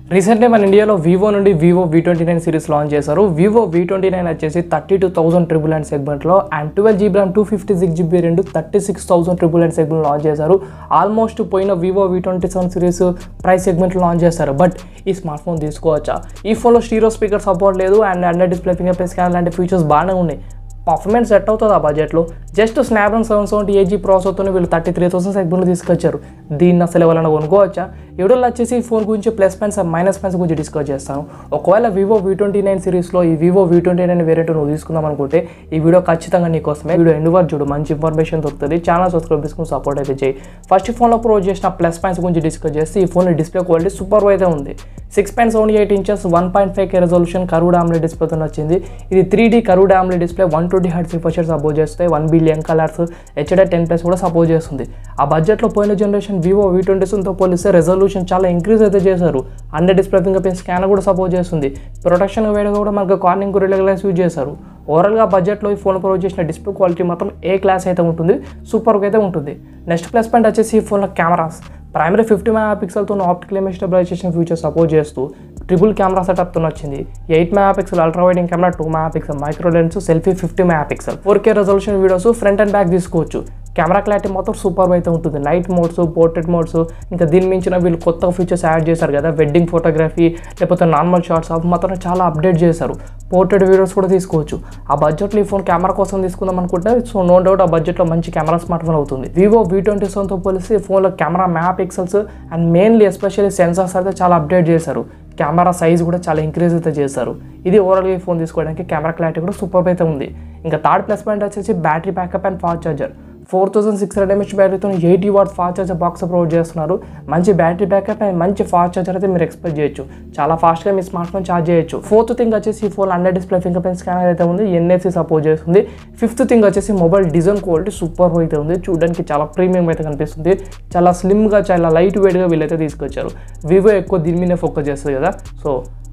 recently మన ఇండియాలో Vivo నుండి Vivo V twenty nine series launch చేశారు వివో వి ట్వంటీ నైన్ వచ్చేసి thirty two thousand triple and సెగ్మెంట్లో and twelve GB RAM two fifty six GB రెండు thirty six thousand triple and segment launch చేశారు almost పోయిన Vivo V twenty seven series price సెగ్మెంట్లో launch చేస్తారు but ఈ smartphone తీసుకోవచ్చా ఈ ఫోన్లో స్టీరో స్పీకర్ సపోర్ట్ లేదు and under display fingerprint scan లాంటి ఫీచర్స్ బాగానే ఉన్నాయి పర్ఫార్మెన్స్ సెట్ అవుతుంది ఆ బడ్జెట్లో just Snapdragon seven seventy AG ప్రాసెసర్తో వీళ్ళు థర్టీ త్రీ థౌసండ్ సెగ్మెంట్లు తీసుకొచ్చారు దీన్ని అసలు ఎవరైనా కొనుక్కోవచ్చా ఎవడో వచ్చేసి ఈ ఫోన్ గురించి ప్లస్ పాయింట్స్ మైనస్ పాయింట్స్ గురించి డిస్కస్ చేస్తాను ఒకవేళ వివో వి ట్వంటీ నైన్ సిరీస్లో ఈ Vivo V twenty nine variant నువ్వు తీసుకుందాం అనుకుంటే ఈ వీడియో ఖచ్చితంగా నీకోసమే వీడియో ఎండు వరకు చూడు మంచి ఇన్ఫర్మేషన్ దొరుకుతుంది ఛానల్ సబ్స్క్రైబ్ చేసుకుని సపోర్ట్ అయితే చేయి ఫస్ట్ ఫోన్లో ప్రో చేసిన ప్లస్ పాయింట్స్ గురించి డిస్కస్ చేస్తే ఈ ఫోన్ డిస్ప్లే క్వాలిటీ సూపర్ అయితే ఉంది six point seven eight inches one point five K resolution curve AMOLED డిస్ప్లేతో వచ్చింది ఇది three D curve AMOLED display one twenty హెడ్ రిఫ్రెషర్ సపోర్ట్ చేస్తాయి one billion colours HDR ten plus కూడా support చేస్తుంది ఆ బడ్జెట్లో పోయిన జనరేషన్ వివో వి ట్వంటీ సెవెన్తో పోలిస్తే రెజల్యూషన్ చాలా ఇంక్రీజ్ అయితే చేశారు under display fingerprint scanner కూడా సపోర్ట్ చేస్తుంది ప్రొటెక్షన్ వేడిగా కూడా మనకు కార్నింగ్ గొరిల్లా గ్లాస్ యూజ్ చేశారు ఓవరాల్గా బడ్జెట్లో ఈ ఫోన్ ప్రొవైడ్ చేసిన డిస్ప్లే క్వాలిటీ మాత్రం ఏ క్లాస్ అయితే ఉంటుంది సూపర్గా అయితే ఉంటుంది నెక్స్ట్ ప్లస్ పాయింట్ వచ్చేసి ఈ ఫోన్లో కెమెరాస్ ప్రైమరీ ఫిఫ్టీ మెగా పిక్సెల్తో optical image stabilisation feature support చేస్తూ ట్రిపుల్ కెమెరా సెటప్తో వచ్చింది eight megapixel ultra wide angle camera two megapixel micro lens selfie fifty megapixel four K resolution videos front and back తీసుకోవచ్చు camera clarity మొత్తం super అయితే ఉంటుంది night modes portrait modes ఇంకా దీని మించిన వీళ్ళు కొత్త ఫీచర్స్ యాడ్ చేశారు కదా వెడ్డింగ్ ఫోటోగ్రఫీ లేకపోతే నార్మల్ షార్ట్స్ అవి మాత్రం చాలా అప్డేట్ చేశారు పోర్ట్రేట్ వీడియోస్ కూడా తీసుకోవచ్చు ఆ బడ్జెట్లో ఈ ఫోన్ కెమెరా కోసం తీసుకుందాం అనుకుంటే సో నో డౌట్ ఆ బడ్జెట్లో మంచి కెమెరా స్మార్ట్ ఫోన్ అవుతుంది వివో వి ట్వంటీ సెవెన్తో పోలిస్తే ఈ ఫోన్లో camera megapixels and mainly especially sensors అయితే చాలా అప్డేట్ చేశారు కెమెరా సైజ్ కూడా చాలా ఇంక్రీజ్ అయితే చేశారు ఇది ఓవరాల్గా ఈ ఫోన్ తీసుకోవడానికి కెమెరా క్లారిటీ కూడా సూపర్ అయితే ఉంది ఇంకా థర్డ్ ప్లస్ పాయింట్ వచ్చేసి battery backup and fast charger four thousand six hundred mAh బ్యాటరీతో eighty watt fast charger box provide చేస్తున్నారు మంచి బ్యాటరీ బ్యాకప్ అండ్ మంచి ఫాస్ట్ చార్జర్ అయితే మీరు ఎక్స్పెక్ట్ చేయొచ్చు చాలా ఫాస్ట్గా మీ స్మార్ట్ ఫోన్ ఛార్జ్ చేయొచ్చు ఫోర్త్ థింగ్ వచ్చేసి ఈ phone under display fingerprint scanner అయితే ఉంది ఎన్ఎఫ్సి సపోర్ట్ చేస్తుంది ఫిఫ్త్ థింగ్ వచ్చేసి మొబైల్ డిజైన్ క్వాలిటీ సూపర్ అయితే ఉంది చూడడానికి చాలా ప్రీమియం అయితే కనిపిస్తుంది చాలా స్లిమ్గా చాలా లైట్ వెయిట్గా వీళ్ళైతే తీసుకొచ్చారు వివో ఎక్కువ దీని మీదే ఫోకస్ చేస్తుంది కదా సో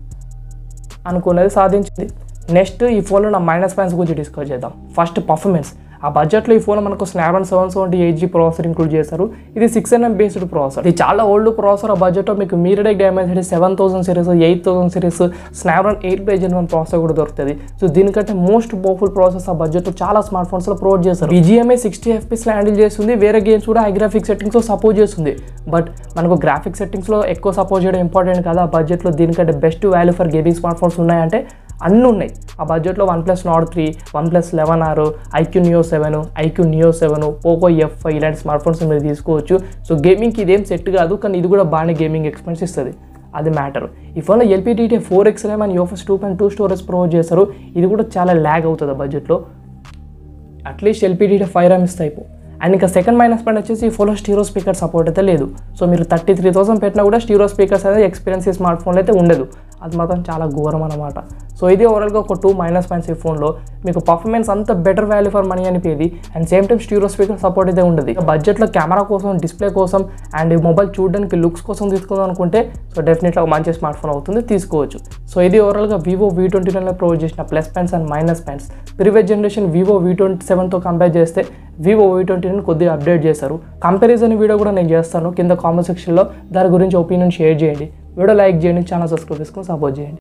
అనుకున్నది సాధించింది నెక్స్ట్ ఈ ఫోన్లో నా మైనస్ పాయింట్స్ గురించి డిస్కస్ చేద్దాం ఫస్ట్ పర్ఫార్మెన్స్ ఆ బడ్జెట్లో ఈ ఫోన్ మనకు Snapdragon seven seventy eight G processor include చేశారు ఇది సిక్స్ ఎన్ఎం బేస్డ్ ప్రాసెసర్ ఇది చాలా ఓల్డ్ ప్రాసెసర్ ఆ బడ్జెట్లో మీకు MediaTek Dimensity seven thousand series eight thousand series Snapdragon eight by Gen one processor కూడా దొరుకుతుంది సో దీనికంటే మోస్ట్ పవర్ఫుల్ ప్రాసెస్ ఆ బడ్జెట్లో చాలా స్మార్ట్ ఫోన్స్లో ప్రొవైడ్ చేస్తారు బీజీఎంఐ సిక్స్టీ ఎఫ్పీస్లో హ్యాండిల్ చేస్తుంది వేరే గేమ్స్ కూడా హై గ్రాఫిక్ సెట్టింగ్స్లో సపోర్ట్ చేస్తుంది బట్ మనకు గ్రాఫిక్ సెట్టింగ్స్లో ఎక్కువ సపోర్ట్ చేయడం ఇంపార్టెంట్ కదా ఆ బడ్జెట్లో దీనికంటే best value for gaming smartphones ఉన్నాయంటే అన్నీ ఉన్నాయి ఆ బడ్జెట్లో OnePlus Nord three OnePlus eleven R iQOO Neo seven iQOO Neo seven Poco F ఇలాంటి స్మార్ట్ ఫోన్స్ మీరు తీసుకోవచ్చు సో గేమింగ్కి ఇదేం సెట్ కాదు కానీ ఇది కూడా బాగానే గేమింగ్ ఎక్స్పెన్స్ ఇస్తుంది అది మ్యాటర్ ఈ ఫోన్లో LPDDR four X RAM and UFS two point two storage provide చేస్తారు ఇది కూడా చాలా ల్యాగ్ అవుతుంది ఆ బడ్జెట్లో అట్లీస్ట్ ఎల్పీటీటీ ఫైవ్ ర్యామ్ ఇస్తే అయిపో అండ్ ఇంకా సెకండ్ మైనస్ పాయింట్ వచ్చేసి ఈ ఫోన్లో స్టీరో స్పీకర్ సపోర్ట్ అయితే లేదు సో మీరు థర్టీ త్రీ థౌసండ్ పెట్టినా కూడా స్టీరో స్పీకర్స్ అనేది ఎక్స్పీరియన్స్ ఈ స్మార్ట్ ఫోన్లో అయితే ఉండదు అది మాత్రం చాలా ఘోరం అనమాట సో ఇది ఓవరాల్గా ఒక టూ మైనస్ పాయింట్స్ ఈ ఫోన్లో మీకు పర్ఫార్మెన్స్ అంత బెటర్ వాల్యూ ఫర్ మనీ అనిపోయేది and same time stereo speaker support అయితే ఉండదు బడ్జెట్లో కెమెరా కోసం డిస్ప్లే కోసం అండ్ మొబైల్ చూడడానికి లుక్స్ కోసం తీసుకుందాం అనుకుంటే సో డెఫినెట్గా ఒక మంచి స్మార్ట్ ఫోన్ అవుతుంది తీసుకోవచ్చు సో ఇది ఓవరాల్గా వివో వి ట్వంటీ నైన్లో ప్రొవైడ్ చేసిన plus points and minus points previous generation Vivo V twenty సెవెన్తో కంపేర్ చేస్తే వివో వి ట్వంటీ నైన్ కొద్దిగా అప్డేట్ చేశారు కంపారిజన్ వీడియో కూడా నేను చేస్తాను కింద కామెంట్ సెక్షన్లో దాని గురించి ఒపీనియన్ షేర్ చేయండి వీడియో లైక్ చేయండి ఛానల్ సబ్స్క్రైబ్ చేసుకొని సపోర్ట్ చేయండి